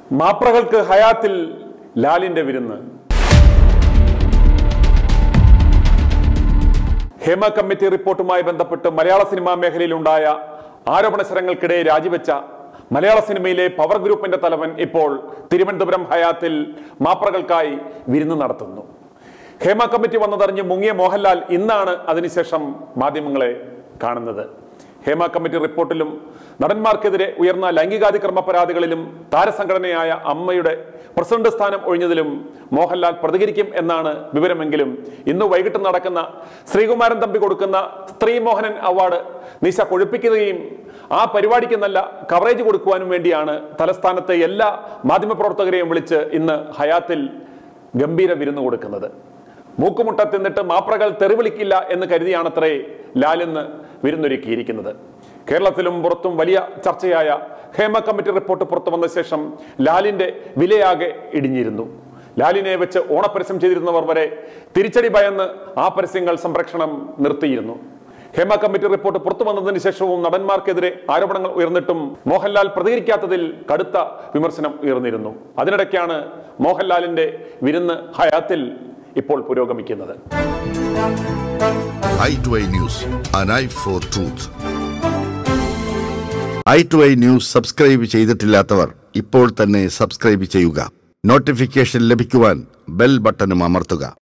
മാപ്രകൾക്ക് ഹയാത്തിൽ ലാലിന്റെ വിരുന്ന് ഹേമ കമ്മിറ്റി റിപ്പോർട്ടുമായി ബന്ധപ്പെട്ട് മലയാള സിനിമാ മേഖലയിലുണ്ടായ ആരോപണ ശരങ്ങൾക്കിടെ രാജിവെച്ച മലയാള സിനിമയിലെ പവർ ഗ്രൂപ്പിന്റെ തലവൻ ഇപ്പോൾ തിരുവനന്തപുരം ഹയാത്തിൽ മാപ്രകൾക്കായി വിരുന്ന് നടത്തുന്നു ഹേമ കമ്മിറ്റി വന്നതറിഞ്ഞ് മുങ്ങിയ മോഹൻലാൽ ഇന്നാണ് അതിനുശേഷം മാധ്യമങ്ങളെ കാണുന്നത് ഹേമ കമ്മിറ്റി റിപ്പോർട്ടിലും നടന്മാർക്കെതിരെ ഉയർന്ന ലൈംഗികാതിക്രമ പരാതികളിലും താരസംഘടനയായ അമ്മയുടെ പ്രസിഡന്റ് സ്ഥാനം ഒഴിഞ്ഞതിലും മോഹൻലാൽ പ്രതികരിക്കും എന്നാണ് വിവരമെങ്കിലും ഇന്ന് വൈകിട്ട് നടക്കുന്ന ശ്രീകുമാരൻ തമ്പി കൊടുക്കുന്ന സ്ത്രീ മോഹനൻ അവാർഡ് നിശ കൊഴുപ്പിക്കുകയും ആ പരിപാടിക്ക് നല്ല കവറേജ് കൊടുക്കുവാനും വേണ്ടിയാണ് തലസ്ഥാനത്തെ എല്ലാ മാധ്യമപ്രവർത്തകരെയും വിളിച്ച് ഇന്ന് ഹയാത്തിൽ ഗംഭീര വിരുന്ന് കൊടുക്കുന്നത് മൂക്കുമുട്ട തിന്നിട്ട് മാപ്രകൾ തെറിവിളിക്കില്ല എന്ന് കരുതിയാണത്രേ ലാലിന്ന് വിരുന്നൊരുക്കിയിരിക്കുന്നത് കേരളത്തിലും പുറത്തും വലിയ ചർച്ചയായ ഹേമ കമ്മിറ്റി റിപ്പോർട്ട് പുറത്തു വന്ന ശേഷം ലാലിന്റെ വിലയാകെ ഇടിഞ്ഞിരുന്നു ലാലിനെ വെച്ച് ഓണപ്പരസ്യം ചെയ്തിരുന്നവർ വരെ തിരിച്ചടി ഭയന്ന് ആ പരസ്യങ്ങൾ സംരക്ഷണം നിർത്തിയിരുന്നു ഹേമ കമ്മിറ്റി റിപ്പോർട്ട് പുറത്തു വന്നതിന് ശേഷവും നടന്മാർക്കെതിരെ ആരോപണങ്ങൾ ഉയർന്നിട്ടും മോഹൻലാൽ പ്രതികരിക്കാത്തതിൽ കടുത്ത വിമർശനം ഉയർന്നിരുന്നു അതിനിടയ്ക്കാണ് മോഹൻലാലിന്റെ വിരുന്ന് ഹയാത്തിൽ ഇപ്പോൾ പുരോഗമിക്കുന്നത് I to I news an eye for truth I to I news subscribe ചെയ്തിട്ടില്ലാത്തവർ ഇപ്പോൾ തന്നെ സബ്സ്ക്രൈബ് ചെയ്യുക നോട്ടിഫിക്കേഷൻ ലഭിക്കുവാൻ ബെൽ ബട്ടണും അമർത്തുക